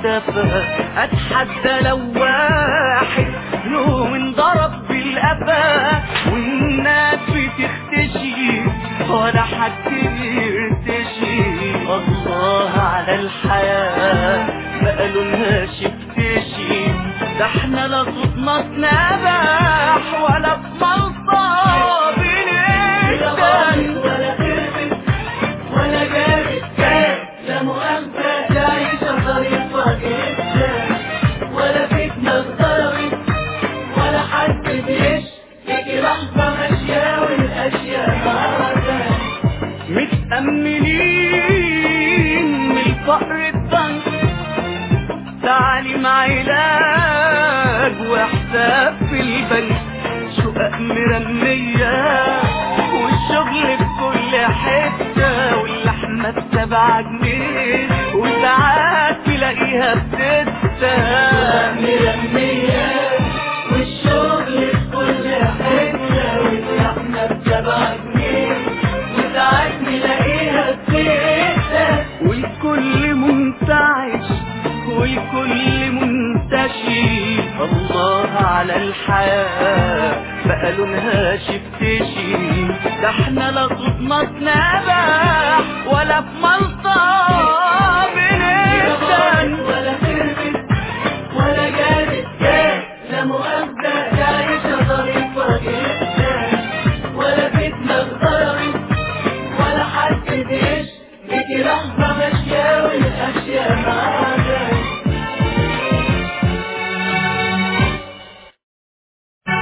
اختفى اتحدى لو واحد يوم انضرب بالقفا والناس بتختشي ولا حد يرتشي الله على الحياة بقى لونها شفتشي ده احنا لا صوتنا اتنبح ولا بملطة بنهتم ولا خربت ولا جابت كان لا مؤاخذة لا عيشة ظريفة جدا ولا فتنة ضربت ولا حد بيش يجي لحظة ماشية والأشياء معركة متأمنين من الفقر الضنك تعليم علاج وحساب في البنك شقق مرمية والشغل في كل حتة واللحمة بسبعة جنيه وساعات تلاقيها بستة مرمية والشغل في كل حتة واللحمة بسبعة جنيه وساعات نلاقيها بستة والكل منتعش والكل منتشي الله على الحياة بقى لونها شفتشي ده احنا لا صوتنا اتنبح ولا في ملطة بنهتم ولا خربت ولا جابت كان لا مؤاخذة لا عيشة ظريفة جدا ولا فتنة ضربت ولا حد بيش